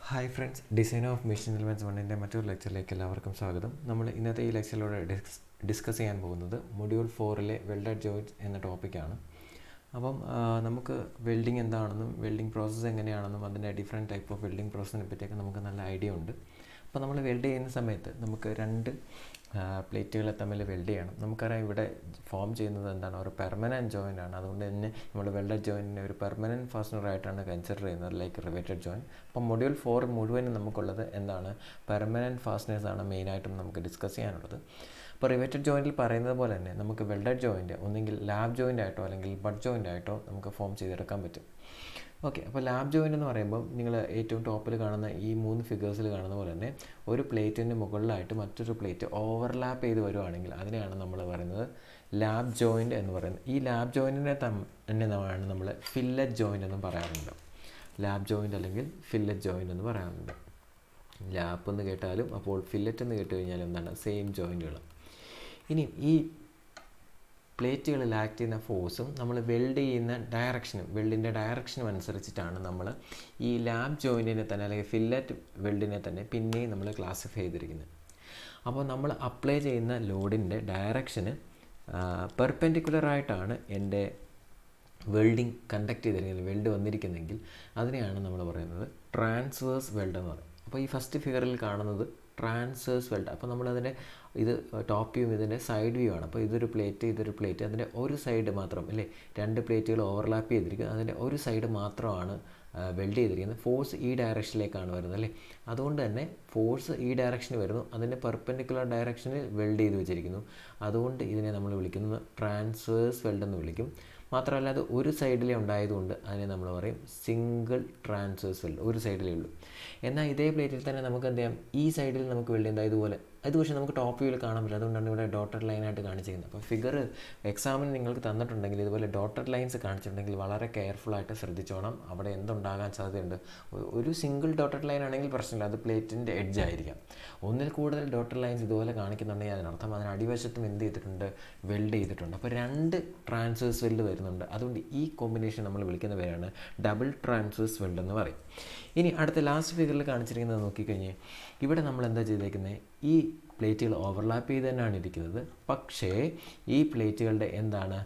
hi friends design of machine elements വണ്ണിൻ്റെ മറ്റൊരു ലെക്ചറിലേക്ക് എല്ലാവർക്കും സ്വാഗതം നമ്മൾ ഇന്നത്തെ ഈ ലെക്ചറിലൂടെ ഡിസ് ഡിസ്കസ് ചെയ്യാൻ പോകുന്നത് മൊഡ്യൂൾ ഫോറിലെ വെൽഡഡ് ജോയിൻസ് എന്ന ടോപ്പിക്കാണ് അപ്പം ആ, നമുക്ക് വെൽഡിംഗ് എന്താണെന്നും വെൽഡിംഗ് പ്രോസസ്സ് എങ്ങനെയാണെന്നും അതിൻ്റെ ഡിഫറെൻറ്റ് ടൈപ്പ് ഓഫ് വെൽഡിംഗ് പ്രോസസ്സിനെ പറ്റിയൊക്കെ നമുക്ക് നല്ല ഐഡിയ ഉണ്ട് അപ്പോൾ നമ്മൾ വെൽഡ് ചെയ്യുന്ന സമയത്ത് നമുക്ക് രണ്ട് പ്ലേറ്റുകളെ തമ്മിൽ വെൽഡ് ചെയ്യണം നമുക്കറിയാം ഇവിടെ ഫോം ചെയ്യുന്നത് എന്താണ് ഒരു പെർമനൻറ്റ് ജോയിൻ്റ് ആണ് അതുകൊണ്ട് തന്നെ നമ്മൾ വെൽഡഡ് ജോയിൻറ്റിനെ ഒരു പെർമനൻറ്റ് ഫാസ്റ്റനറായിട്ടാണ് കൺസിഡർ ചെയ്യുന്നത് ലൈക്ക് റിവേറ്റഡ് ജോയിൻറ്റ് അപ്പം മൊഡ്യൂൾ ഫോർ മുഴുവനും നമുക്കുള്ളത് എന്താണ് പെർമനൻറ്റ് ഫാസ്റ്റനേഴ്സ് ആണ് മെയിനായിട്ടും നമുക്ക് ഡിസ്കസ് ചെയ്യാനുള്ളത് അപ്പോൾ റിവേറ്റഡ് ജോയിൻറ്റിൽ പറയുന്നത് പോലെ തന്നെ നമുക്ക് വെൽഡഡ് ജോയിൻറ്റ് ഒന്നെങ്കിൽ ലാബ് ജോയിൻ്റ് ആയിട്ടോ അല്ലെങ്കിൽ ബഡ് ജോയിൻ്റ് ആയിട്ടോ നമുക്ക് ഫോം ചെയ്തെടുക്കാൻ പറ്റും ഓക്കെ അപ്പോൾ ലാബ് ജോയിൻ്റ് എന്ന് പറയുമ്പോൾ നിങ്ങൾ ഏറ്റവും ടോപ്പിൽ കാണുന്ന ഈ മൂന്ന് ഫിഗേഴ്സിൽ കാണുന്ന പോലെ തന്നെ ഒരു പ്ലേറ്റിൻ്റെ മുകളിലായിട്ട് മറ്റൊരു പ്ലേറ്റ് ഓവർലാപ്പ് ചെയ്ത് വരുവാണെങ്കിൽ അതിനെയാണ് നമ്മൾ പറയുന്നത് ലാബ് ജോയിൻ്റ് എന്ന് പറയുന്നത് ഈ ലാബ് ജോയിൻറ്റിനെ തന്നെ ആണ് നമ്മൾ ഫില്ലറ്റ് ജോയിൻ്റ് എന്നും പറയാറുണ്ട് ലാബ് ജോയിൻ്റ് അല്ലെങ്കിൽ ഫില്ലറ്റ് ജോയിൻ്റ് എന്ന് പറയാറുണ്ട് ലാപ്പ് എന്ന് കേട്ടാലും അപ്പോൾ ഫില്ലറ്റ് എന്ന് കേട്ട് കഴിഞ്ഞാൽ എന്താണ് സെയിം ജോയിൻറ്റുകൾ ഇനി ഈ പ്ലേറ്റുകളിൽ ആക്ട് ചെയ്യുന്ന ഫോഴ്സും നമ്മൾ വെൽഡ് ചെയ്യുന്ന ഡയറക്ഷനും വെൽഡിൻ്റെ ഡയറക്ഷനും അനുസരിച്ചിട്ടാണ് നമ്മൾ ഈ ലാബ് ജോയിൻറ്റിനെ തന്നെ അല്ലെങ്കിൽ ഫില്ലറ്റ് വെൽഡിനെ തന്നെ പിന്നെയും നമ്മൾ ക്ലാസിഫൈ ചെയ്തിരിക്കുന്നത് അപ്പോൾ നമ്മൾ അപ്ലൈ ചെയ്യുന്ന ലോഡിൻ്റെ ഡയറക്ഷന് പെർപെൻഡിക്കുലറായിട്ടാണ് എൻ്റെ വെൽഡിങ് കണ്ടക്ട് ചെയ്തിരിക്കുന്നത് വെൽഡ് വന്നിരിക്കുന്നെങ്കിൽ അതിനെയാണ് നമ്മൾ പറയുന്നത് ട്രാൻസ്വേഴ്സ് വെൽഡ് എന്ന് പറയും അപ്പോൾ ഈ ഫസ്റ്റ് ഫിഗറിൽ കാണുന്നത് ട്രാൻസ്വേഴ്സ് വെൽഡ് അപ്പോൾ നമ്മളതിൻ്റെ ഇത് ടോപ്പ് വ്യൂ ഇതിൻ്റെ സൈഡ് വ്യൂ ആണ് അപ്പോൾ ഇതൊരു പ്ലേറ്റ് ഇതൊരു പ്ലേറ്റ് അതിൻ്റെ ഒരു സൈഡ് മാത്രം അല്ലേ രണ്ട് പ്ലേറ്റുകൾ ഓവർലാപ്പ് ചെയ്തിരിക്കുന്നത് അതിൻ്റെ ഒരു സൈഡ് മാത്രമാണ് വെൽഡ് ചെയ്തിരിക്കുന്നത് ഫോഴ്സ് ഈ ഡയറക്ഷനിലേക്കാണ് വരുന്നത് അല്ലേ അതുകൊണ്ട് തന്നെ ഫോഴ്സ് ഈ ഡയറക്ഷനിൽ വരുന്നു അതിൻ്റെ പെർപെൻഡിക്കുലർ ഡയറക്ഷനിൽ വെൽഡ് ചെയ്ത് വെച്ചിരിക്കുന്നു അതുകൊണ്ട് ഇതിനെ നമ്മൾ വിളിക്കുന്നത് ട്രാൻസ്വേഴ്സ് വെൽഡ് എന്ന് വിളിക്കും മാത്രമല്ല അത് ഒരു സൈഡിലേ ഉണ്ടായതുകൊണ്ട് അതിനെ നമ്മൾ പറയും സിംഗിൾ ട്രാൻസ്വേഴ്സ് വെൽഡ് ഒരു സൈഡിലേ ഉള്ളൂ എന്നാൽ ഇതേ പ്ലേറ്റിൽ തന്നെ നമുക്ക് എന്ത് ചെയ്യാം ഈ സൈഡിൽ നമുക്ക് വെൽഡ് എന്താ ഇതുപോലെ അത് പക്ഷേ നമുക്ക് ടോപ്പ് വ്യൂവിൽ കാണാൻ പറ്റില്ല അതുകൊണ്ടാണ് ഇവിടെ ഡോട്ടഡ് ലൈനായിട്ട് കാണിച്ചിരിക്കുന്നത് അപ്പോൾ ഫിഗർ എക്സാമിന് നിങ്ങൾക്ക് തന്നിട്ടുണ്ടെങ്കിൽ ഇതുപോലെ ഡോട്ടഡ് ലൈൻസ് കാണിച്ചിട്ടുണ്ടെങ്കിൽ വളരെ കെയർഫുള്ളായിട്ട് ശ്രദ്ധിച്ചോണം അവിടെ എന്തുണ്ടാകാൻ സാധ്യതയുണ്ട് ഒ- ഒരു സിംഗിൾ ഡോട്ടഡ് ലൈൻ ആണെങ്കിൽ പ്രശ്നമില്ല അത് പ്ലേറ്റിൻ്റെ എഡ്ജ് ആയിരിക്കാം ഒന്നിൽ കൂടുതൽ ഡോട്ടഡ് ലൈൻസ് ഇതുപോലെ കാണിക്കുന്നുണ്ടെങ്കിൽ അതിനർത്ഥം അതിന് അടിവശത്തും എന്ത് ചെയ്തിട്ടുണ്ട് വെൽഡ് ചെയ്തിട്ടുണ്ട് അപ്പോൾ രണ്ട് ട്രാൻസ്വേഴ്സ് വെൽഡ് വരുന്നുണ്ട് അതുകൊണ്ട് ഈ കോമ്പിനേഷൻ നമ്മൾ വിളിക്കുന്ന പേരാണ് ഡബിൾ ട്രാൻസ്വേഴ്സ് വെൽഡ് എന്ന് പറയും ഇനി അടുത്ത ലാസ്റ്റ് ഫിഗറിൽ കാണിച്ചിരിക്കുന്നത് നോക്കിക്കഴിഞ്ഞാൽ ഇവിടെ നമ്മൾ എന്താ ചെയ്തേക്കുന്നത് ഈ പ്ലേറ്റുകൾ ഓവർലാപ്പ് ചെയ്ത് തന്നെയാണ് ഇരിക്കുന്നത് പക്ഷേ ഈ പ്ലേറ്റുകളുടെ എന്താണ്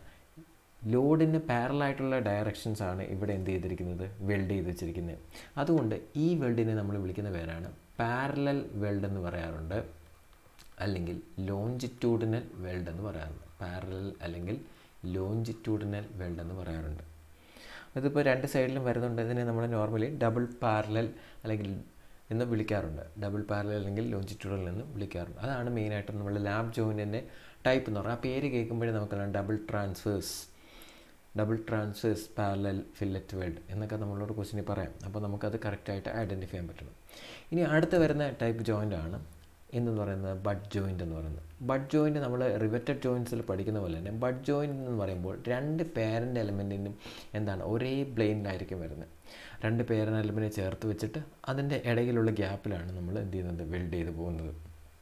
ലോഡിന് പാരലായിട്ടുള്ള ഡയറക്ഷൻസ് ആണ് ഇവിടെ എന്ത് ചെയ്തിരിക്കുന്നത് വെൽഡ് ചെയ്ത് വെച്ചിരിക്കുന്നത് അതുകൊണ്ട് ഈ വെൽഡിനെ നമ്മൾ വിളിക്കുന്ന പേരാണ് പാരലൽ വെൽഡ് എന്ന് പറയാറുണ്ട് അല്ലെങ്കിൽ ലോഞ്ചിറ്റ്യൂഡിനൽ വെൽഡ് എന്ന് പറയാറുണ്ട് പാരലൽ അല്ലെങ്കിൽ ലോഞ്ചിറ്റ്യൂഡിനൽ വെൽഡ് എന്ന് പറയാറുണ്ട് ഇതിപ്പോൾ രണ്ട് സൈഡിലും വരുന്നുണ്ട് ഇതിനെ നമ്മൾ നോർമലി ഡബിൾ പാരലൽ അല്ലെങ്കിൽ എന്ന് വിളിക്കാറുണ്ട് ഡബിൾ പാരലൽ അല്ലെങ്കിൽ ലോഞ്ചിറ്റ്യൂഡൽ എന്ന് വിളിക്കാറുണ്ട് അതാണ് മെയിനായിട്ട് നമ്മൾ ലാബ് ജോയിൻറ്റിൻ്റെ ടൈപ്പ് എന്ന് പറഞ്ഞാൽ ആ പേര് കേൾക്കുമ്പോഴേ നമുക്കറിയാം double transverse double transverse parallel fillet weld എന്നൊക്കെ നമ്മളോട് ക്വസ്റ്റിനിൽ പറയാം അപ്പോൾ നമുക്കത് കറക്റ്റായിട്ട് ഐഡൻറ്റിഫൈ ചെയ്യാൻ പറ്റണം ഇനി അടുത്ത് വരുന്ന ടൈപ്പ് ജോയിൻ്റ് ആണ് എന്ന് പറയുന്നത് ബഡ് ജോയിൻ്റ് എന്ന് പറയുന്നത് ബഡ് ജോയിൻ്റ് നമ്മൾ റിവറ്റഡ് ജോയിൻസിൽ പഠിക്കുന്ന പോലെ തന്നെ ബഡ് ജോയിൻ്റ് എന്ന് പറയുമ്പോൾ രണ്ട് പേരൻ്റ് എലമെൻറ്റിനും എന്താണ് ഒരേ ബ്ലെയിനിലായിരിക്കും വരുന്നത് രണ്ട് പേരൻ്റ് എലമെൻറ്റിനെ ചേർത്ത് വെച്ചിട്ട് അതിൻ്റെ ഇടയിലുള്ള ഗ്യാപ്പിലാണ് നമ്മൾ എന്ത് ചെയ്യുന്നത് വെൽഡ് ചെയ്ത് പോകുന്നത്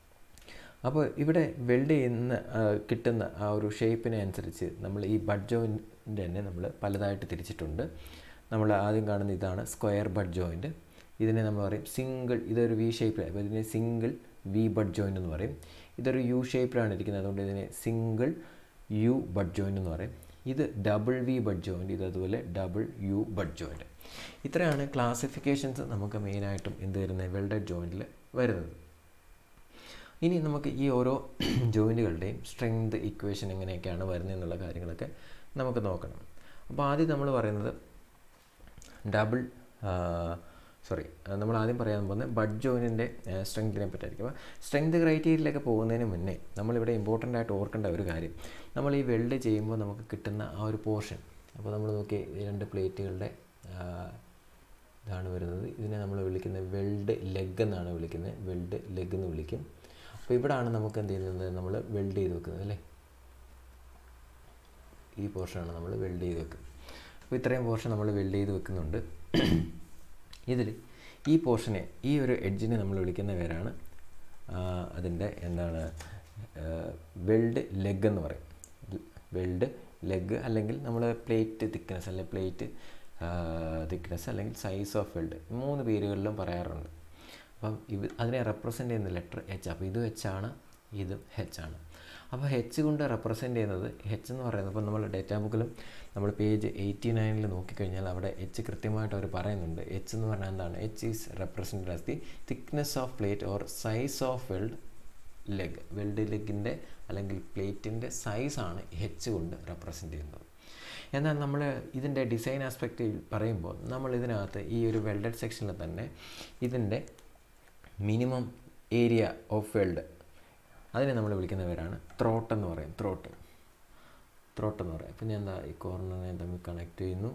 അപ്പോൾ ഇവിടെ വെൽഡ് ചെയ്യുന്ന ആ, കിട്ടുന്ന ആ ഒരു ഷേപ്പിനെ അനുസരിച്ച് നമ്മൾ ഈ ബഡ് ജോയിൻ്റ് തന്നെ നമ്മൾ പലതായിട്ട് തിരിച്ചിട്ടുണ്ട് നമ്മൾ ആദ്യം കാണുന്ന ഇതാണ് സ്ക്വയർ ബഡ് ജോയിൻറ്റ് ഇതിനെ നമ്മൾ പറയും സിംഗിൾ ഇതൊരു വി ഷേപ്പിലാണ് അപ്പോൾ ഇതിനെ സിംഗിൾ വി ബഡ് ജോയിൻ്റ് എന്ന് പറയും ഇതൊരു യു ഷേപ്പിലാണ് ഇരിക്കുന്നത് അതുകൊണ്ട് ഇതിനെ സിംഗിൾ യു ബഡ് ജോയിൻ്റ് എന്ന് പറയും ഇത് ഡബിൾ വി ബഡ് ജോയിൻറ്റ് ഇത് അതുപോലെ ഡബിൾ യു ബഡ് ജോയിൻറ്റ് ഇത്രയാണ് ക്ലാസിഫിക്കേഷൻസ് നമുക്ക് മെയിനായിട്ടും എന്ത് വരുന്നത് വെൽഡഡ് ജോയിൻറ്റിൽ വരുന്നത് ഇനി നമുക്ക് ഈ ഓരോ ജോയിൻറ്റുകളുടെയും സ്ട്രെങ്ത് ഇക്വേഷൻ എങ്ങനെയൊക്കെയാണ് വരുന്നത് എന്നുള്ള കാര്യങ്ങളൊക്കെ നമുക്ക് നോക്കണം അപ്പോൾ ആദ്യം നമ്മൾ പറയുന്നത് ഡബിൾ സോറി നമ്മൾ ആദ്യം പറയാൻ പോകുന്നത് ബഡ് ജോയിനിൻ്റെ സ്ട്രെങ്തിനെ പറ്റിയായിരിക്കും അപ്പോൾ സ്ട്രെങ്ത് ക്രൈറ്റീരിയയിലൊക്കെ പോകുന്നതിന് മുന്നേ നമ്മളിവിടെ ഇമ്പോർട്ടൻ്റ് ആയിട്ട് ഓർക്കേണ്ട ഒരു കാര്യം നമ്മൾ ഈ വെൽഡ് ചെയ്യുമ്പോൾ നമുക്ക് കിട്ടുന്ന ആ ഒരു പോർഷൻ അപ്പോൾ നമ്മൾ നോക്കി ഈ രണ്ട് പ്ലേറ്റുകളുടെ ഇതാണ് വരുന്നത് ഇതിനെ നമ്മൾ വിളിക്കുന്നത് വെൽഡ് ലെഗ് എന്നാണ് വിളിക്കുന്നത് വെൽഡ് ലെഗ് എന്ന് വിളിക്കും അപ്പോൾ ഇവിടാണ് നമുക്ക് എന്ത് ചെയ്യുന്നത് നമ്മൾ വെൽഡ് ചെയ്ത് വെക്കുന്നത് അല്ലേ ഈ പോർഷനാണ് നമ്മൾ വെൽഡ് ചെയ്ത് വെക്കുന്നത് അപ്പോൾ ഇത്രയും പോർഷൻ നമ്മൾ വെൽഡ് ചെയ്ത് വെക്കുന്നുണ്ട് ഇതിൽ ഈ പോർഷനെ ഈ ഒരു എഡ്ജിനെ നമ്മൾ വിളിക്കുന്ന പേരാണ് അതിൻ്റെ എന്താണ് വെൽഡ് ലെഗ് എന്ന് പറയും വെൽഡ് ലെഗ് അല്ലെങ്കിൽ നമ്മൾ പ്ലേറ്റ് തിക്നെസ് അല്ലെങ്കിൽ പ്ലേറ്റ് തിക്നെസ് അല്ലെങ്കിൽ സൈസ് ഓഫ് വെൽഡ് മൂന്ന് പേരുകളിലും പറയാറുണ്ട് അപ്പം ഇവ അതിനെ റെപ്രസെൻ്റ് ചെയ്യുന്ന ലെറ്റർ എച്ച് അപ്പോൾ ഇതും എച്ച് ആണ് ഇതും എച്ച് ആണ് അപ്പോൾ എച്ച് കൊണ്ട് റെപ്രസെൻ്റ് ചെയ്യുന്നത് എച്ച് എന്ന് പറയുന്നത് ഇപ്പോൾ നമ്മൾ ഡേറ്റാ ബുക്കിലും നമ്മൾ പേജ് എയ്റ്റി നയനിൽ നോക്കിക്കഴിഞ്ഞാൽ അവിടെ എച്ച് കൃത്യമായിട്ട് അവർ പറയുന്നുണ്ട് എച്ച് എന്ന് പറഞ്ഞാൽ എന്താണ് H is represented as the thickness of plate or size of weld leg weld ലെഗിൻ്റെ അല്ലെങ്കിൽ പ്ലേറ്റിൻ്റെ സൈസാണ് എച്ച് കൊണ്ട് റെപ്രസെൻ്റ് ചെയ്യുന്നത് എന്നാൽ നമ്മൾ ഇതിൻ്റെ ഡിസൈൻ ആസ്പെക്റ്റിൽ പറയുമ്പോൾ നമ്മൾ ഇതിനകത്ത് ഈ ഒരു വെൽഡഡ് സെക്ഷനിൽ തന്നെ ഇതിൻ്റെ മിനിമം ഏരിയ ഓഫ് വെൽഡ് അതിനെ നമ്മൾ വിളിക്കുന്ന പേരാണ് ത്രോട്ട് എന്ന് പറയും ത്രോട്ട് ത്രോട്ട് എന്ന് പറയും അപ്പം ഞാൻ എന്താ ഈ കോർണറിനെ തമ്മിൽ കണക്ട് ചെയ്യുന്നു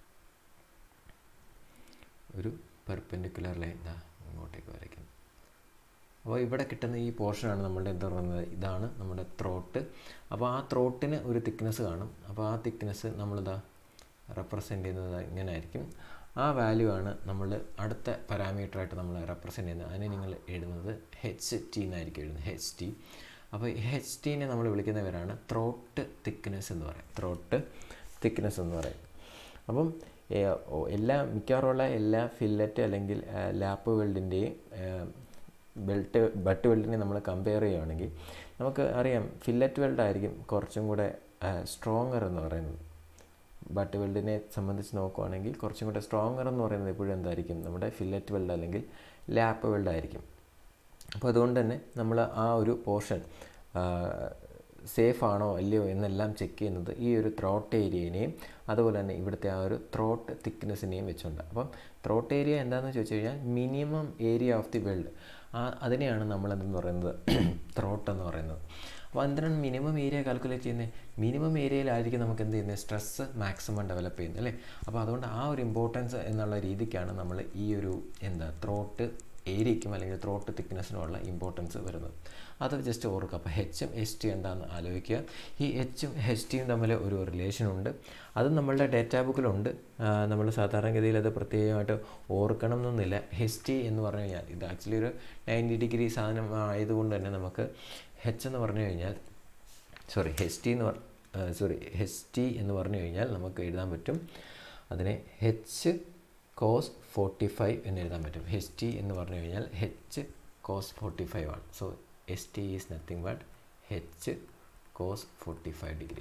ഒരു പെർപെൻഡിക്കുലർ ലൈൻ ഇതാ ഇങ്ങോട്ടേക്ക് വരയ്ക്കുന്നു അപ്പോൾ ഇവിടെ കിട്ടുന്ന ഈ പോർഷനാണ് നമ്മളുടെ എന്താ പറയുന്നത് ഇതാണ് നമ്മുടെ ത്രോട്ട് അപ്പോൾ ആ ത്രോട്ടിന് ഒരു തിക്നെസ് കാണും അപ്പോൾ ആ തിക്നെസ് നമ്മളിതാ റെപ്രസെൻ്റ് ചെയ്യുന്നത് ഇങ്ങനെ ആയിരിക്കും ആ വാല്യൂ ആണ് നമ്മൾ അടുത്ത പാരാമീറ്ററായിട്ട് നമ്മൾ റെപ്രസെൻ്റ് ചെയ്യുന്നത് അതിനെ നിങ്ങൾ എഴുതുന്നത് എച്ച് ടി എന്നായിരിക്കും എഴുതുന്നത് എച്ച് ടി അപ്പോൾ എച്ച് ടീനെ നമ്മൾ വിളിക്കുന്നവരാണ് ത്രോട്ട് തിക്നെസ് എന്ന് പറയും ത്രോട്ട് തിക്നെസ് എന്ന് പറയും അപ്പം എല്ലാ മിക്കവാറുമുള്ള എല്ലാ ഫില്ലറ്റ് അല്ലെങ്കിൽ ലാപ്പ് വെൽഡിൻ്റെയും ബെൽറ്റ് ബട്ട് വെൽഡിനെ നമ്മൾ കമ്പയർ ചെയ്യുകയാണെങ്കിൽ നമുക്ക് അറിയാം ഫില്ലറ്റ് വെൽഡ് ആയിരിക്കും കുറച്ചും കൂടെ സ്ട്രോങ്ങർ എന്ന് പറയുന്നത് ബട്ട് വെൽഡിനെ സംബന്ധിച്ച് നോക്കുവാണെങ്കിൽ കുറച്ചും കൂടെ സ്ട്രോങ്ങർ എന്ന് പറയുന്നത് എപ്പോഴും എന്തായിരിക്കും നമ്മുടെ ഫില്ലറ്റ് വെൽഡ് അല്ലെങ്കിൽ ലാപ്പ് വെൽഡ് ആയിരിക്കും അപ്പോൾ അതുകൊണ്ട് തന്നെ നമ്മൾ ആ ഒരു പോർഷൻ സേഫ് ആണോ അല്ലയോ എന്നെല്ലാം ചെക്ക് ചെയ്യുന്നത് ഈ ഒരു ത്രോട്ട് ഏരിയനെയും അതുപോലെ തന്നെ ഇവിടുത്തെ ആ ഒരു ത്രോട്ട് തിക്നെസ്സിനെയും വെച്ചുകൊണ്ട് അപ്പം ത്രോട്ട് ഏരിയ എന്താണെന്ന് ചോദിച്ചു കഴിഞ്ഞാൽ minimum area of the weld ആ അതിനെയാണ് നമ്മളെന്തെന്ന് പറയുന്നത് ത്രോട്ട് എന്ന് പറയുന്നത് അപ്പോൾ എന്തിനാണ് മിനിമം ഏരിയ കാൽക്കുലേറ്റ് ചെയ്യുന്നത് മിനിമം ഏരിയയിലായിരിക്കും നമുക്ക് എന്ത് ചെയ്യുന്നത് സ്ട്രെസ്സ് മാക്സിമം ഡെവലപ്പ് ചെയ്യുന്നത് അല്ലേ അപ്പോൾ അതുകൊണ്ട് ആ ഒരു ഇമ്പോർട്ടൻസ് എന്നുള്ള രീതിക്കാണ് നമ്മൾ ഈ ഒരു എന്താ ത്രോട്ട് ഏരിയയ്ക്കും അല്ലെങ്കിൽ ത്രോട്ട് തിക്നെസ്സിനുമുള്ള ഇമ്പോർട്ടൻസ് വരുന്നത് അത് ജസ്റ്റ് ഓർക്കുക അപ്പോൾ എച്ചും എച്ച് ടി എന്താണെന്ന് ആലോചിക്കുക ഈ എച്ചും എച്ച് ടിയും തമ്മിൽ ഒരു റിലേഷനുണ്ട് അത് നമ്മളുടെ ഡേറ്റാ ബുക്കിലുണ്ട് നമ്മൾ സാധാരണഗതിയിൽ അത് പ്രത്യേകമായിട്ട് ഓർക്കണം എന്നൊന്നുമില്ല എച്ച് ടി എന്ന് പറഞ്ഞു കഴിഞ്ഞാൽ ഇത് ആക്ച്വലി ഒരു നയൻറ്റി ഡിഗ്രി സാധനം ആയതുകൊണ്ട് തന്നെ നമുക്ക് എച്ച് എന്ന് പറഞ്ഞു കഴിഞ്ഞാൽ സോറി എച്ച് ടി എന്ന് പറ സോറി എച്ച് ടി എന്ന് പറഞ്ഞു കഴിഞ്ഞാൽ നമുക്ക് എഴുതാൻ പറ്റും അതിനെ എച്ച് കോസ് ഫോർട്ടി ഫൈവ് എന്ന് എഴുതാൻ പറ്റും എച്ച് ടി എന്ന് പറഞ്ഞു കഴിഞ്ഞാൽ എച്ച് കോസ് ഫോർട്ടി ഫൈവ് ആണ് so S T is nothing but H cos forty five degree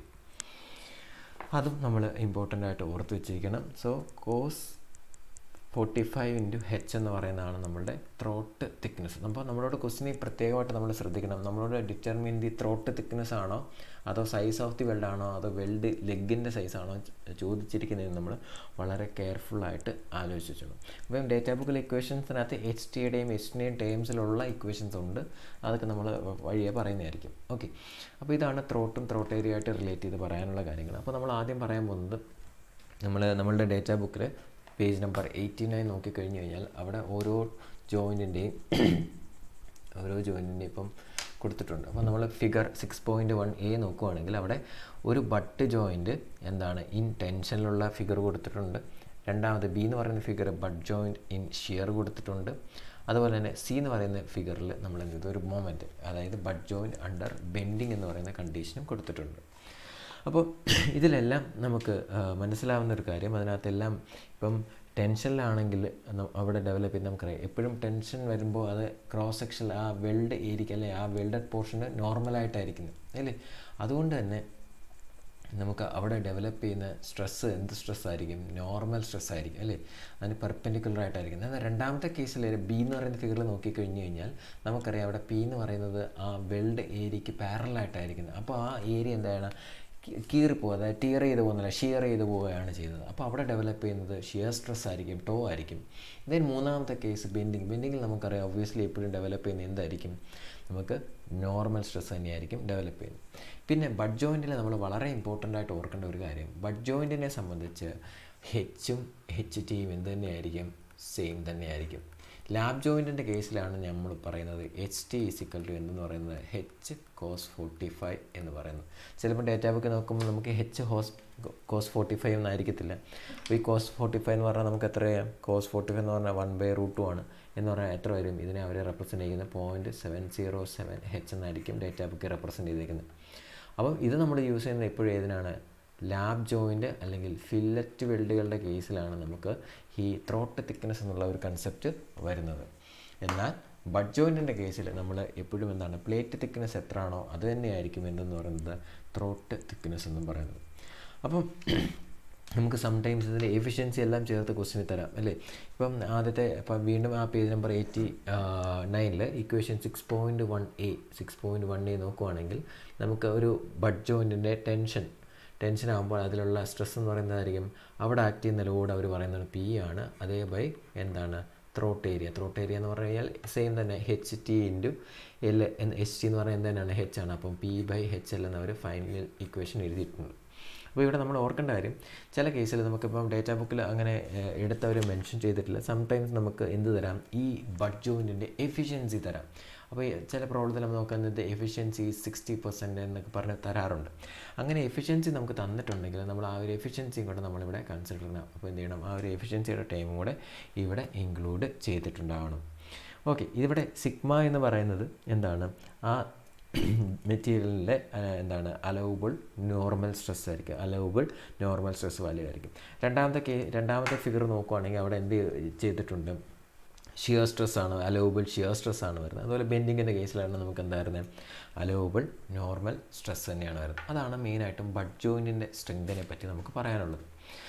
അതും നമ്മൾ ഇമ്പോർട്ടൻ്റ് ആയിട്ട് ഓർത്ത് വെച്ചിരിക്കണം so cos forty five into H എന്ന് പറയുന്നതാണ് നമ്മളുടെ ത്രോട്ട് തിക്നെസ് അപ്പോൾ നമ്മളോട് ക്വസ്റ്റിനെ പ്രത്യേകമായിട്ട് നമ്മൾ ശ്രദ്ധിക്കണം നമ്മളോട് ഡിറ്റർമിൻ ദി ത്രോട്ട് തിക്നെസ് ആണോ അതോ സൈസ് ഓഫ് ദി വെൽഡ് ആണോ അതോ വെൽഡ് ലെഗിൻ്റെ സൈസ് ആണോ ചോദിച്ചിരിക്കുന്നതിന് നമ്മൾ വളരെ കെയർഫുള്ളായിട്ട് ആലോചിച്ച് വെച്ചോണം അപ്പം ഡേറ്റാ ബുക്കിലെ ഇക്വേഷൻസിനകത്ത് എച്ച് ടിയുടെയും എച്ച് ടിയുടെയും ടേംസിലുള്ള ഇക്വേഷൻസ് ഉണ്ട് അതൊക്കെ നമ്മൾ വഴിയെ പറയുന്നതായിരിക്കും ഓക്കെ അപ്പോൾ ഇതാണ് ത്രോട്ടും ത്രോട്ട് ഏരിയ ആയിട്ട് റിലേറ്റ് ചെയ്ത് പറയാനുള്ള കാര്യങ്ങൾ അപ്പോൾ നമ്മൾ ആദ്യം പറയാൻ പോകുന്നത് നമ്മൾ നമ്മളുടെ ഡേറ്റാ ബുക്കിൽ പേജ് നമ്പർ എയ്റ്റി നയൻ നോക്കിക്കഴിഞ്ഞ് കഴിഞ്ഞാൽ അവിടെ ഓരോ ജോയിൻറ്റിൻ്റെയും ഓരോ ജോയിൻറ്റിൻ്റെയും ഇപ്പം കൊടുത്തിട്ടുണ്ട് അപ്പോൾ നമ്മൾ figure six point one A നോക്കുവാണെങ്കിൽ അവിടെ ഒരു ബട്ട് ജോയിൻറ്റ് എന്താണ് ഇൻ ടെൻഷനിലുള്ള ഫിഗർ കൊടുത്തിട്ടുണ്ട് രണ്ടാമത് ബി എന്ന് പറയുന്ന figure butt joint in shear കൊടുത്തിട്ടുണ്ട് അതുപോലെ തന്നെ സി എന്ന് പറയുന്ന ഫിഗറിൽ നമ്മൾ എന്ത് ചെയ്തു ഒരു മൊമെൻറ്റ് അതായത് ബട്ട് ജോയിൻറ്റ് അണ്ടർ ബെൻഡിങ് എന്ന് പറയുന്ന കണ്ടീഷനും കൊടുത്തിട്ടുണ്ട് അപ്പോൾ ഇതിലെല്ലാം നമുക്ക് മനസ്സിലാവുന്ന ഒരു കാര്യം അതിനകത്തെല്ലാം ഇപ്പം ടെൻഷനിലാണെങ്കിൽ അവിടെ ഡെവലപ്പ് ചെയ്ത് നമുക്കറിയാം എപ്പോഴും ടെൻഷൻ വരുമ്പോൾ അത് ക്രോസ് സെക്ഷൻ ആ വെൽഡ് ഏരിയ അല്ലെ ആ വെൽഡഡ് പോർഷന് നോർമലായിട്ടായിരിക്കുന്നത് അല്ലേ അതുകൊണ്ട് തന്നെ നമുക്ക് അവിടെ ഡെവലപ്പ് ചെയ്യുന്ന സ്ട്രെസ്സ് എന്ത് സ്ട്രെസ് ആയിരിക്കും നോർമൽ സ്ട്രെസ് ആയിരിക്കും അല്ലേ അതിന് പെർപെൻഡിക്കുലർ ആയിട്ടായിരിക്കും എന്നാൽ രണ്ടാമത്തെ കേസിൽ ബി എന്ന് പറയുന്ന ഫിഗറിൽ നോക്കിക്കഴിഞ്ഞ് കഴിഞ്ഞാൽ നമുക്കറിയാം അവിടെ പി എന്ന് പറയുന്നത് ആ വെൽഡ് ഏരിയയ്ക്ക് പാരലായിട്ടായിരിക്കുന്നത് അപ്പോൾ ആ ഏരിയ എന്താണ് കീറിപ്പോവുക അതായത് ടീർ ചെയ്ത് പോകുന്നില്ല ഷിയർ ചെയ്ത് പോവുകയാണ് ചെയ്യുന്നത് അപ്പോൾ അവിടെ ഡെവലപ്പ് ചെയ്യുന്നത് ഷിയർ സ്ട്രെസ് ആയിരിക്കും ടോ ആയിരിക്കും ദെൻ മൂന്നാമത്തെ കേസ് ബെൻഡിങ് ബെൻഡിങ്ങിൽ നമുക്കറിയാം ഒബ്വിയസ്ലി എപ്പോഴും ഡെവലപ്പ് ചെയ്യുന്നത് എന്തായിരിക്കും നമുക്ക് നോർമൽ സ്ട്രെസ് തന്നെയായിരിക്കും ഡെവലപ്പ് ചെയ്യുന്നത് പിന്നെ ബഡ് ജോയിൻറ്റിൽ നമ്മൾ വളരെ ഇമ്പോർട്ടൻ്റ് ആയിട്ട് ഓർക്കേണ്ട ഒരു കാര്യം ബഡ് ജോയിൻറ്റിനെ സംബന്ധിച്ച് ഹെച്ചും എച്ച് ടിയും എന്ത് തന്നെയായിരിക്കും സെയിം തന്നെയായിരിക്കും ലാബ് ജോയിൻറ്റിൻ്റെ കേസിലാണ് നമ്മൾ പറയുന്നത് എച്ച് ടി ഈസിക്കൽ ടു എന്തെന്ന് പറയുന്നത് ഹെച്ച് കോസ് ഫോർട്ടി ഫൈവ് എന്ന് പറയുന്നത് ചിലപ്പോൾ ഡേറ്റാ ബുക്ക് നോക്കുമ്പോൾ നമുക്ക് ഹെച്ച് ഹോസ് കോസ് ഫോർട്ടി ഫൈവ് എന്നായിരിക്കത്തില്ല അപ്പോൾ ഈ കോസ് ഫോർട്ടി ഫൈവ് എന്ന് പറഞ്ഞാൽ നമുക്ക് എത്രയാണ് കോസ് ഫോർട്ടി ഫൈവ് എന്ന് പറഞ്ഞാൽ വൺ ബൈ റൂട്ട് ടു ആണ് എന്ന് പറഞ്ഞാൽ എത്ര വരും ഇതിനെ അവർ റെപ്രസെൻറ്റ് ചെയ്യുന്നത് point seven zero seven H എന്നായിരിക്കും ഡേറ്റാ ബുക്ക് റെപ്രസെൻറ്റ് ചെയ്തിരിക്കുന്നത് അപ്പം ഇത് നമ്മൾ യൂസ് ചെയ്യുന്നത് എപ്പോഴും ഏതിനാണ് ലാബ് ജോയിൻ്റ് അല്ലെങ്കിൽ ഫില്ലറ്റ് വെൽഡുകളുടെ കേസിലാണ് നമുക്ക് ഈ ത്രോട്ട് തിക്നെസ് എന്നുള്ള ഒരു കൺസെപ്റ്റ് വരുന്നത് എന്നാൽ ബഡ് ജോയിൻറ്റിൻ്റെ കേസിൽ നമ്മൾ എപ്പോഴും എന്താണ് പ്ലേറ്റ് തിക്നെസ് എത്രയാണോ അത് തന്നെയായിരിക്കും എന്തെന്ന് പറയുന്നത് ത്രോട്ട് തിക്നെസ് എന്നും പറയുന്നത് അപ്പം നമുക്ക് സംടൈംസ് ഇതിൻ്റെ എഫിഷ്യൻസി എല്ലാം ചേർത്ത് ക്വസ്റ്റിന് തരാം അല്ലേ ഇപ്പം ആദ്യത്തെ ഇപ്പം വീണ്ടും ആ പേജ് നമ്പർ എയ്റ്റി നയനിൽ equation six point one A six point one A നോക്കുവാണെങ്കിൽ നമുക്ക് ഒരു ബഡ് ജോയിൻറ്റിൻ്റെ ടെൻഷൻ ടെൻഷൻ ആകുമ്പോൾ അതിലുള്ള സ്ട്രെസ് എന്ന് പറയുന്നതായിരിക്കും അവിടെ ആക്ട് ചെയ്യുന്ന ലോഡ് അവർ പറയുന്നത് പി ആണ് അതേ ബൈ എന്താണ് ത്രോട്ട് ഏരിയ ത്രോട്ട് ഏരിയ എന്ന് പറഞ്ഞു കഴിഞ്ഞാൽ സെയിം തന്നെ H T into L H T എന്ന് പറഞ്ഞാൽ എന്താണ് എച്ച് ആണ് അപ്പം പി ബൈ എച്ച് എൽ എന്നവർ ഫൈനൽ ഇക്വേഷൻ എഴുതിയിട്ടുണ്ട് അപ്പോൾ ഇവിടെ നമ്മൾ ഓർക്കേണ്ട കാര്യം ചില കേസിൽ നമുക്കിപ്പം ഡേറ്റാ ബുക്കിൽ അങ്ങനെ എടുത്തവർ മെൻഷൻ ചെയ്തിട്ടില്ല സംടൈംസ് നമുക്ക് എന്ത് തരാം ഈ ബഡ് ജോയിൻറ്റിൻ്റെ എഫിഷ്യൻസി തരാം അപ്പോൾ ചില പ്രോബ്ലത്തിൽ നമ്മൾ നോക്കുന്നത് എഫിഷ്യൻസി സിക്സ്റ്റി പെർസെൻറ്റ് എന്നൊക്കെ പറഞ്ഞ് തരാറുണ്ട് അങ്ങനെ എഫിഷ്യൻസി നമുക്ക് തന്നിട്ടുണ്ടെങ്കിൽ നമ്മൾ ആ ഒരു എഫിഷ്യൻസിയും കൂടെ നമ്മളിവിടെ കൺസിഡർ ചെയ്യണം അപ്പോൾ എന്ത് ചെയ്യണം ആ ഒരു എഫിഷ്യൻസിയുടെ ടൈമും കൂടെ ഇവിടെ ഇൻക്ലൂഡ് ചെയ്തിട്ടുണ്ടാവണം ഓക്കെ ഇവിടെ സിഗ്മ എന്ന് പറയുന്നത് എന്താണ് ആ മെറ്റീരിയലിൻ്റെ എന്താണ് അലൗബിൾ നോർമൽ സ്ട്രെസ് ആയിരിക്കും അലൗബിൾ നോർമൽ സ്ട്രെസ് വാല്യൂ ആയിരിക്കും രണ്ടാമത്തെ കേ രണ്ടാമത്തെ ഫിഗർ നോക്കുവാണെങ്കിൽ അവിടെ എന്ത് ചെയ്തിട്ടുണ്ട് ഷിയർ സ്ട്രെസ് ആണ് അലോബിൾ ഷിയർ സ്ട്രെസ് ആണ് വരുന്നത് അതുപോലെ ബെൻഡിങ്ങിൻ്റെ കേസിലാണ് നമുക്ക് എന്തായിരുന്നത് അലോബിൾ നോർമൽ സ്ട്രെസ് തന്നെയാണ് വരുന്നത് അതാണ് മെയിനായിട്ടും ബഡ് ജോയിൻറ്റിൻ്റെ സ്ട്രെങ്തിനെ പറ്റി നമുക്ക് പറയാനുള്ളത്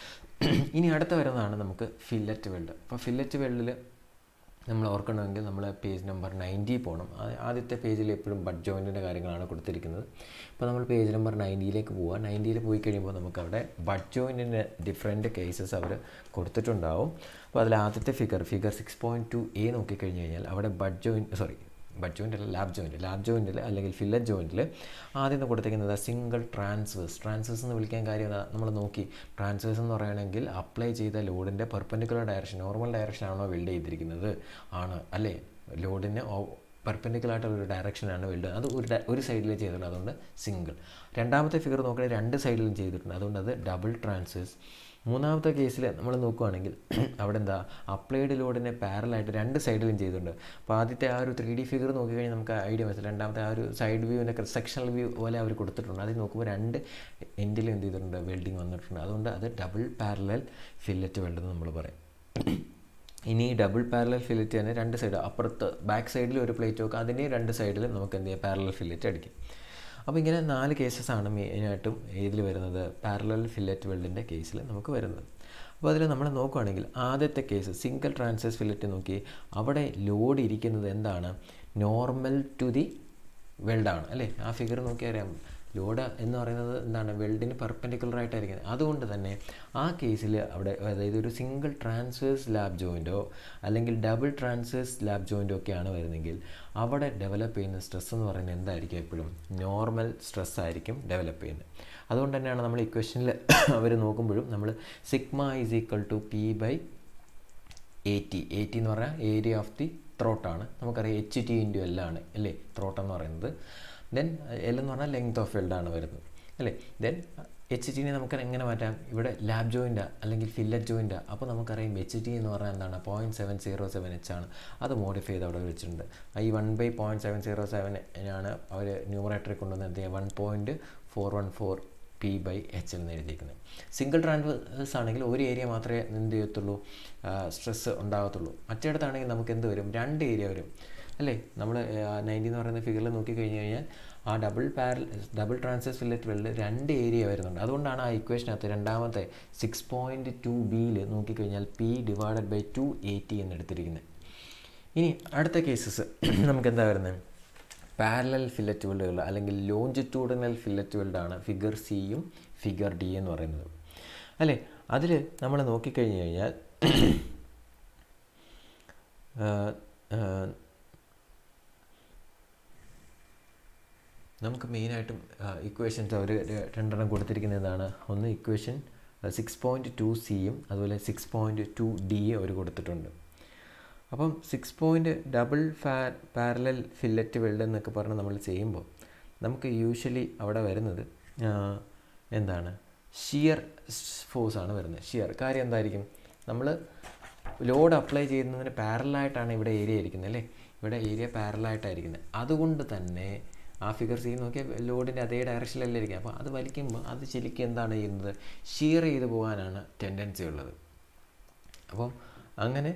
ഇനി അടുത്ത വരുന്നതാണ് നമുക്ക് ഫില്ലറ്റ് വെൽഡ് അപ്പോൾ ഫില്ലറ്റ് വെൽഡിൽ നമ്മൾ ഓർക്കണമെങ്കിൽ നമ്മൾ പേജ് നമ്പർ നയൻറ്റി പോകണം ആദ്യത്തെ പേജിൽ എപ്പോഴും ബഡ് ജോയിൻറ്റിൻ്റെ കാര്യങ്ങളാണ് കൊടുത്തിരിക്കുന്നത് അപ്പോൾ നമ്മൾ പേജ് നമ്പർ നയൻറ്റിയിലേക്ക് പോവുക നയൻറ്റിയിൽ പോയി കഴിയുമ്പോൾ നമുക്ക് അവിടെ ബഡ് ജോയിൻറ്റിൻ്റെ ഡിഫറെൻറ്റ് കേസസ് അവർ കൊടുത്തിട്ടുണ്ടാവും അപ്പോൾ അതിൽ ആദ്യത്തെ figure figure six point two A നോക്കിക്കഴിഞ്ഞ് കഴിഞ്ഞാൽ അവിടെ butt joint sorry butt joint അല്ല ലാബ് ജോയിൻറ്റ് ലാബ് ജോയിൻറ്റിൽ അല്ലെങ്കിൽ ഫില്ലറ്റ് ജോയിൻറ്റിൽ ആദ്യം കൊടുത്തിരിക്കുന്നത് സിംഗിൾ ട്രാൻസ്വേഴ്സ് ട്രാൻസ്വേഴ്സ് എന്ന് വിളിക്കാൻ കാര്യം നമ്മൾ നോക്കി ട്രാൻസ്വേഴ്സ് എന്ന് പറയുകയാണെങ്കിൽ അപ്ലൈ ചെയ്ത ലോഡിൻ്റെ പെർപ്പൻഡിക്കുലർ ഡയറക്ഷൻ നോർമൽ ഡയറക്ഷൻ ആണോ വെൽഡ് ചെയ്തിരിക്കുന്നത് ആണ് അല്ലേ ലോഡിന് പെർപ്പൻഡിക്കുലർ ആയിട്ടുള്ള ഒരു ഡയറക്ഷനാണ് വെൽഡ് അത് ഒരു ഒരു സൈഡിൽ ചെയ്തിട്ടുണ്ട് അതുകൊണ്ട് സിംഗിൾ രണ്ടാമത്തെ ഫിഗർ നോക്കുകയാണെങ്കിൽ രണ്ട് സൈഡിലും ചെയ്തിട്ടുണ്ട് അതുകൊണ്ട് അത് ഡബിൾ ട്രാൻസ്വേഴ്സ് മൂന്നാമത്തെ കേസിൽ നമ്മൾ നോക്കുകയാണെങ്കിൽ അവിടെ എന്താ അപ്ലൈഡ് ലോഡിനെ പാരലായിട്ട് രണ്ട് സൈഡിലും ചെയ്തിട്ടുണ്ട് അപ്പോൾ ആദ്യത്തെ ആ ഒരു ത്രീ ഡി ഫിഗർ നോക്കിക്കഴിഞ്ഞാൽ നമുക്ക് ഐഡിയ മനസ്സിലായി രണ്ടാമത്തെ ആ ഒരു സൈഡ് വ്യൂവിൻ്റെ സെക്ഷണൽ വ്യൂ പോലെ അവർ കൊടുത്തിട്ടുണ്ട് അതിൽ നോക്കുമ്പോൾ രണ്ട് എൻഡിലും എന്ത് ചെയ്തിട്ടുണ്ട് വെൽഡിങ് വന്നിട്ടുണ്ട് അതുകൊണ്ട് അത് ഡബിൾ പാരലൽ ഫില്ലറ്റ് വെൽഡ് എന്ന് നമ്മൾ പറയും ഇനി ഡബിൾ പാരലൽ ഫില്ലറ്റ് തന്നെ രണ്ട് സൈഡ് അപ്പുറത്ത് ബാക്ക് സൈഡിൽ ഒരു പ്ലേറ്റ് വെക്കുക അതിൻ്റെ രണ്ട് സൈഡിലും നമുക്ക് എന്ത് ചെയ്യാം പാരലൽ ഫില്ലറ്റ് അടിക്കും അപ്പോൾ ഇങ്ങനെ നാല് കേസസ് ആണ് മെയിനായിട്ടും ഇതിൽ വരുന്നത് പാരലൽ ഫില്ലറ്റ് വെൽഡിൻ്റെ കേസിൽ നമുക്ക് വരുന്നത് അപ്പോൾ അതിൽ നമ്മൾ നോക്കുകയാണെങ്കിൽ ആദ്യത്തെ കേസ് സിംഗിൾ ട്രാൻസസ് ഫില്ലറ്റ് നോക്കി അവിടെ ലോഡ് ഇരിക്കുന്നത് എന്താണ് നോർമൽ ടു ദി വെൽഡാണ് അല്ലേ ആ ഫിഗർ നോക്കിയാൽ അറിയാം ലോഡ് എന്ന് പറയുന്നത് എന്താണ് വെൽഡിന് പെർപ്പൻഡിക്കുലർ ആയിട്ടായിരിക്കുന്നത് അതുകൊണ്ട് തന്നെ ആ കേസിൽ അവിടെ അതായത് ഒരു സിംഗിൾ ട്രാൻസ്വേഴ്സ് ലാബ് ജോയിൻറ്റോ അല്ലെങ്കിൽ ഡബിൾ ട്രാൻസ്വേഴ്സ് ലാബ് ജോയിൻറ്റോ ഒക്കെയാണ് വരുന്നതെങ്കിൽ അവിടെ ഡെവലപ്പ് ചെയ്യുന്ന സ്ട്രെസ് എന്ന് പറയുന്നത് എന്തായിരിക്കും എപ്പോഴും നോർമൽ സ്ട്രെസ് ആയിരിക്കും ഡെവലപ്പ് ചെയ്യുന്നത് അതുകൊണ്ട് തന്നെയാണ് നമ്മൾ ഇക്വേഷനിൽ അവർ നോക്കുമ്പോഴും നമ്മൾ sigma is equal to P by A T A T എന്ന് പറഞ്ഞാൽ ഏരിയ ഓഫ് ദി ത്രോട്ടാണ് നമുക്കറിയാം എച്ച് ടി ഇൻറ്റു എൽ ആണ് അല്ലേ ത്രോട്ട് എന്ന് പറയുന്നത് ദെൻ എൽ എന്ന് പറഞ്ഞാൽ ലെങ്ത് ഓഫ് വെൽഡാണ് വരുന്നത് അല്ലേ ദെൻ എച്ച് ടിനെ നമുക്ക് എങ്ങനെ മാറ്റാം ഇവിടെ ലാബ് ജോയിൻ്റാ അല്ലെങ്കിൽ ഫില്ലറ്റ് ജോയിൻ്റാ അപ്പോൾ നമുക്കറിയാം എച്ച് ടി എന്ന് പറഞ്ഞാൽ എന്താണ് point seven zero seven H ആണ് അത് മോഡിഫൈ ചെയ്ത് അവിടെ വെച്ചിട്ടുണ്ട് ഈ one by point seven zero seven ആണ് അവർ ന്യൂമറേറ്ററിൽ കൊണ്ടുവന്ന് എന്ത് ചെയ്യുക one point four one four P by H എന്ന് എഴുതിയിരിക്കുന്നത് സിംഗിൾ ട്രാൻസ്വേഴ്സ് ആണെങ്കിൽ ഒരു ഏരിയ മാത്രമേ എന്ത് ചെയ്യത്തുള്ളൂ സ്ട്രെസ് ഉണ്ടാകത്തുള്ളൂ മറ്റേടത്താണെങ്കിൽ നമുക്ക് എന്ത് വരും രണ്ട് ഏരിയ വരും അല്ലേ നമ്മൾ നയൻറ്റി എന്ന് പറയുന്ന ഫിഗറിൽ നോക്കിക്കഴിഞ്ഞ് കഴിഞ്ഞാൽ ആ double parallel double transverse fillet weld രണ്ട് ഏരിയ വരുന്നുണ്ട് അതുകൊണ്ടാണ് ആ ഇക്വേഷനകത്ത് രണ്ടാമത്തെ സിക്സ് പോയിൻറ്റ് ടു ബിയിൽ നോക്കിക്കഴിഞ്ഞാൽ P divided by two eighty എന്ന് എടുത്തിരിക്കുന്നത് ഇനി അടുത്ത കേസസ് നമുക്ക് എന്താ വരുന്നത് പാരലൽ ഫില്ലറ്റ് വെൽഡുകൾ അല്ലെങ്കിൽ ലോഞ്ചിറ്റ്യൂഡിനൽ ഫില്ലറ്റ് വെൽഡാണ് ഫിഗർ സിയും ഫിഗർ ഡി എന്ന് പറയുന്നത് അല്ലേ അതിൽ നമ്മൾ നോക്കിക്കഴിഞ്ഞ് കഴിഞ്ഞാൽ നമുക്ക് മെയിനായിട്ടും ഇക്വേഷൻസ് അവർ രണ്ടെണ്ണം കൊടുത്തിരിക്കുന്നതാണ് ഒന്ന് ഇക്വേഷൻ സിക്സ് പോയിൻറ്റ് ടു സിയും അതുപോലെ സിക്സ് പോയിൻറ്റ് ടു ഡിയും അവർ കൊടുത്തിട്ടുണ്ട് അപ്പം സിക്സ് പോയിൻറ്റ് ഡബിൾ ഫാ പാരലൽ ഫില്ലറ്റ് വെൽഡ് എന്നൊക്കെ പറഞ്ഞ് നമ്മൾ ചെയ്യുമ്പോൾ നമുക്ക് യൂഷ്വലി അവിടെ വരുന്നത് എന്താണ് ഷിയർ ഫോഴ്സാണ് വരുന്നത് ഷിയർ കാര്യം എന്തായിരിക്കും നമ്മൾ ലോഡ് അപ്ലൈ ചെയ്യുന്നതിന് പാരലായിട്ടാണ് ഇവിടെ ഏരിയ ഇരിക്കുന്നത് അല്ലേ ഇവിടെ ഏരിയ പാരലായിട്ടായിരിക്കുന്നത് അതുകൊണ്ട് തന്നെ ആ ഫിഗർ സി നോക്കിയാൽ ലോഡിൻ്റെ അതേ ഡയറക്ഷനിലല്ലേ ഇരിക്കുക അപ്പോൾ അത് വലിക്കുമ്പോൾ അത് ശരിക്കും എന്താണ് ചെയ്യുന്നത് ഷിയർ ചെയ്ത് പോകാനാണ് ടെൻഡൻസി ഉള്ളത് അപ്പം അങ്ങനെ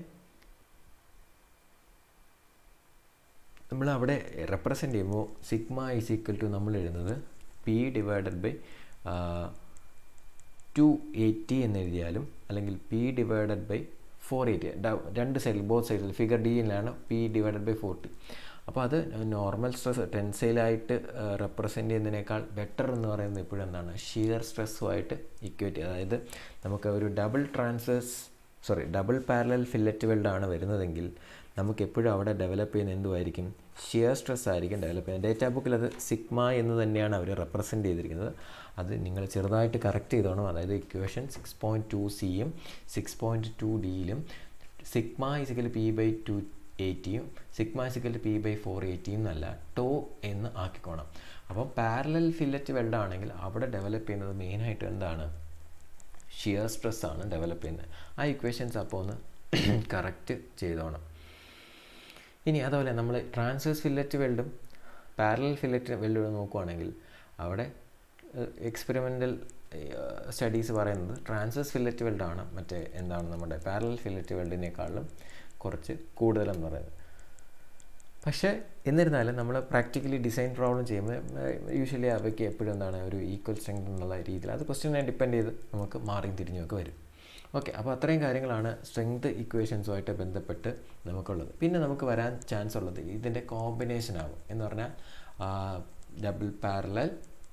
നമ്മൾ അവിടെ റെപ്രസെൻ്റ് ചെയ്യുമ്പോൾ സിഗ്മ ഈസ് ഈക്വൽ ടു നമ്മൾ എഴുതുന്നത് P divided by two eighty എന്ന് എഴുതിയാലും അല്ലെങ്കിൽ P divided by four eighty രണ്ട് സൈഡിൽ ബോത്ത് സൈഡിൽ ഫിഗർ ഡിയിലാണ് പി ഡിവൈഡഡ് ബൈ ഫോർട്ടി അപ്പോൾ അത് നോർമൽ സ്ട്രെസ് ടെൻസൈലായിട്ട് റെപ്രസെൻ്റ് ചെയ്യുന്നതിനേക്കാൾ ബെറ്റർ എന്ന് പറയുന്നത് എപ്പോഴും എന്താണ് ഷിയർ സ്ട്രെസ്സുമായിട്ട് ഇക്വേറ്റ് അതായത് നമുക്ക് ഒരു double transverse sorry double parallel fillet വെൽഡാണ് വരുന്നതെങ്കിൽ നമുക്ക് എപ്പോഴും അവിടെ ഡെവലപ്പ് ചെയ്യുന്ന എന്തുമായിരിക്കും ഷിയർ സ്ട്രെസ് ആയിരിക്കും ഡെവലപ്പ് ചെയ്യുന്നത് ഡേറ്റാ ബുക്കിൽ അത് സിഗ്മ എന്ന് തന്നെയാണ് അവർ റെപ്രസെൻറ്റ് ചെയ്തിരിക്കുന്നത് അത് നിങ്ങൾ ചെറുതായിട്ട് കറക്റ്റ് ചെയ്തോണം അതായത് ഇക്വേഷൻ സിക്സ് പോയിൻറ്റ് ടു സിയും സിക്സ് പോയിൻറ്റ് ടു ഡിയിലും sigma is equal P by two എയ്റ്റിയും sigma is equal P by four എയ്റ്റിയും എന്നല്ല ടോ എന്ന് ആക്കിക്കോണം അപ്പോൾ പാരലൽ ഫില്ലറ്റ് വെൽഡ് ആണെങ്കിൽ അവിടെ ഡെവലപ്പ് ചെയ്യുന്നത് മെയിനായിട്ട് എന്താണ് ഷിയർ സ്ട്രെസ് ആണ് ഡെവലപ്പ് ചെയ്യുന്നത് ആ ഇക്വേഷൻസ് അപ്പോൾ ഒന്ന് കറക്റ്റ് ചെയ്തോണം ഇനി അതുപോലെ നമ്മൾ ട്രാൻസ്വേഴ്സ് ഫില്ലറ്റ് വെൽഡും പാരലൽ ഫില്ലറ്റ് വെൽഡും നോക്കുവാണെങ്കിൽ അവിടെ എക്സ്പെരിമെൻ്റൽ സ്റ്റഡീസ് പറയുന്നത് ട്രാൻസ്വേഴ്സ് ഫില്ലറ്റ് വെൽഡാണ് മറ്റേ എന്താണ് നമ്മുടെ പാരലൽ ഫില്ലറ്റ് വെൽഡിനേക്കാളും കുറച്ച് കൂടുതലെന്ന് പറയുന്നത് പക്ഷേ എന്നിരുന്നാലും നമ്മൾ പ്രാക്ടിക്കലി ഡിസൈൻ പ്രോബ്ലം ചെയ്യുമ്പോൾ യൂഷ്വലി അവയ്ക്ക് എപ്പോഴും എന്താണ് ഒരു ഈക്വൽ സ്ട്രെങ്ത് എന്നുള്ള രീതിയിൽ അത് ക്വസ്റ്റ്യനെ ഡിപ്പെൻഡ് ചെയ്ത് നമുക്ക് മാറിയും തിരിഞ്ഞുമൊക്കെ വരും ഓക്കെ അപ്പോൾ അത്രയും കാര്യങ്ങളാണ് സ്ട്രെങ്ത് ഇക്വേഷൻസുമായിട്ട് ബന്ധപ്പെട്ട് നമുക്കുള്ളത് പിന്നെ നമുക്ക് വരാൻ ചാൻസ് ഉള്ളത് ഇതിൻ്റെ കോമ്പിനേഷൻ ആവും എന്ന് പറഞ്ഞാൽ double parallel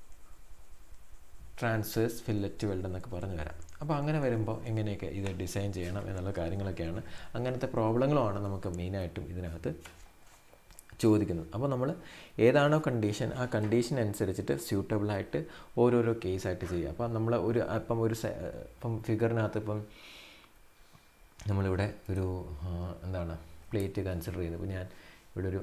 transverse fillet weld എന്നൊക്കെ പറഞ്ഞു വരാം അപ്പോൾ അങ്ങനെ വരുമ്പോൾ എങ്ങനെയൊക്കെ ഇത് ഡിസൈൻ ചെയ്യണം എന്നുള്ള കാര്യങ്ങളൊക്കെയാണ് അങ്ങനത്തെ പ്രോബ്ലങ്ങളുമാണ് നമുക്ക് മെയിനായിട്ടും ഇതിനകത്ത് ചോദിക്കുന്നത് അപ്പോൾ നമ്മൾ ഏതാണോ കണ്ടീഷൻ ആ കണ്ടീഷൻ അനുസരിച്ചിട്ട് സ്യൂട്ടബിളായിട്ട് ഓരോരോ കേസായിട്ട് ചെയ്യുക അപ്പോൾ നമ്മൾ ഒരു ഇപ്പം ഒരു ഇപ്പം ഫിഗറിനകത്ത് ഇപ്പം നമ്മളിവിടെ ഒരു എന്താണ് പ്ലേറ്റ് കൺസിഡർ ചെയ്തു അപ്പോൾ ഞാൻ ഇവിടെ ഒരു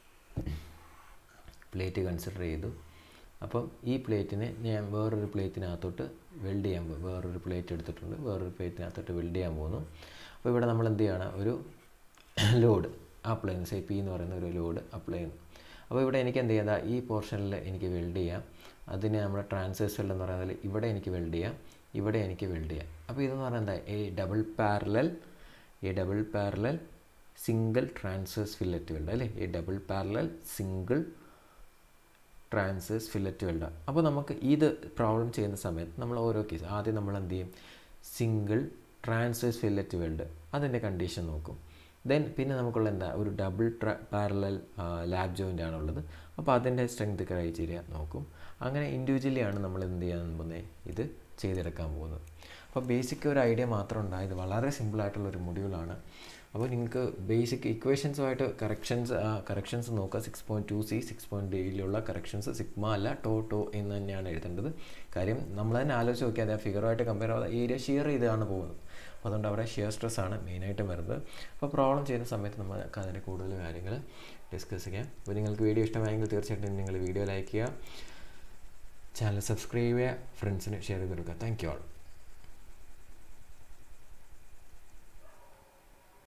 പ്ലേറ്റ് കൺസിഡർ ചെയ്തു അപ്പം ഈ പ്ലേറ്റിനെ ഞാൻ വേറൊരു പ്ലേറ്റിനകത്തോട്ട് വെൽഡ് ചെയ്യാൻ പോകും വേറൊരു പ്ലേറ്റ് എടുത്തിട്ടുണ്ട് വേറൊരു പ്ലേറ്റിനകത്തോട്ട് വെൽഡ് ചെയ്യാൻ പോകുന്നു അപ്പോൾ ഇവിടെ നമ്മൾ എന്ത് ചെയ്യണം ഒരു ലോഡ് അപ്ലൈ ചെയ്യുന്നു സേ പി എന്ന് പറയുന്ന ഒരു ലോഡ് അപ്ലൈ ചെയ്യുന്നു അപ്പോൾ ഇവിടെ എനിക്ക് എന്ത് ചെയ്യാം ഈ പോർഷനിൽ എനിക്ക് വെൽഡ് ചെയ്യാം അതിനെ നമ്മുടെ ട്രാൻസ്വേഴ്സ് വെൽഡ് എന്ന് പറയുന്നത് ഇവിടെ എനിക്ക് വെൽഡ് ചെയ്യാം ഇവിടെ എനിക്ക് വെൽഡ് ചെയ്യാം അപ്പോൾ ഇതെന്ന് പറഞ്ഞാൽ എന്താ A double parallel A double parallel single transverse fillet weld അല്ലേ A double parallel single transverse fillet weld അപ്പോൾ നമുക്ക് ഇത് പ്രോബ്ലം ചെയ്യുന്ന സമയത്ത് നമ്മൾ ഓരോ കേസ് ആദ്യം നമ്മൾ എന്ത് ചെയ്യും സിംഗിൾ ട്രാൻസ്വേഴ്സ് ഫില്ലറ്റ് വെൽഡ് അതിൻ്റെ കണ്ടീഷൻ നോക്കും ദെൻ പിന്നെ നമുക്കുള്ള എന്താ ഒരു ഡബിൾ ട്ര പാരലൽ ലാബ് ജോയിൻ്റ് ആണുള്ളത് അപ്പോൾ അതിൻ്റെ സ്ട്രെങ്ത് ക്രൈറ്റീരിയ നോക്കും അങ്ങനെ ഇൻഡിവിജ്വലി ആണ് നമ്മൾ എന്ത് ചെയ്യാൻ പോകുന്നത് ഇത് ചെയ്തെടുക്കാൻ പോകുന്നത് അപ്പോൾ ബേസിക് ഒരു ഐഡിയ മാത്രം ഉണ്ടായത് വളരെ സിമ്പിളായിട്ടുള്ള ഒരു മൊഡ്യൂളാണ് അപ്പോൾ നിങ്ങൾക്ക് ബേസിക് ഇക്വേഷൻസുമായിട്ട് കറക്ഷൻസ് കറക്ഷൻസ് നോക്കുക six point two C six point ഡിയിലുള്ള കറക്ഷൻസ് സിഗ്മ അല്ല ടോ ടോ എന്ന് തന്നെയാണ് എഴുതേണ്ടത് കാര്യം നമ്മൾ തന്നെ ആലോചിച്ച് നോക്കിയാൽ ആ ഫിഗറുമായിട്ട് കമ്പയർ ആവാതെ ഏരിയ ഷിയർ ചെയ്താണ് പോകുന്നത് അപ്പോൾ അതുകൊണ്ട് അവിടെ ഷിയർ സ്ട്രെസ് ആണ് മെയിനായിട്ട് വരുന്നത് അപ്പോൾ പ്രോബ്ലം ചെയ്യുന്ന സമയത്ത് നമുക്ക് അതിൻ്റെ കൂടുതൽ കാര്യങ്ങൾ ഡിസ്കസ് ചെയ്യാം അപ്പോൾ നിങ്ങൾക്ക് വീഡിയോ ഇഷ്ടമായെങ്കിൽ തീർച്ചയായിട്ടും നിങ്ങൾ വീഡിയോ ലൈക്ക് ചെയ്യുക ചാനൽ സബ്സ്ക്രൈബ് ചെയ്യുക ഫ്രണ്ട്സിന് ഷെയർ ചെയ്ത് കൊടുക്കുക താങ്ക് യു ആൾ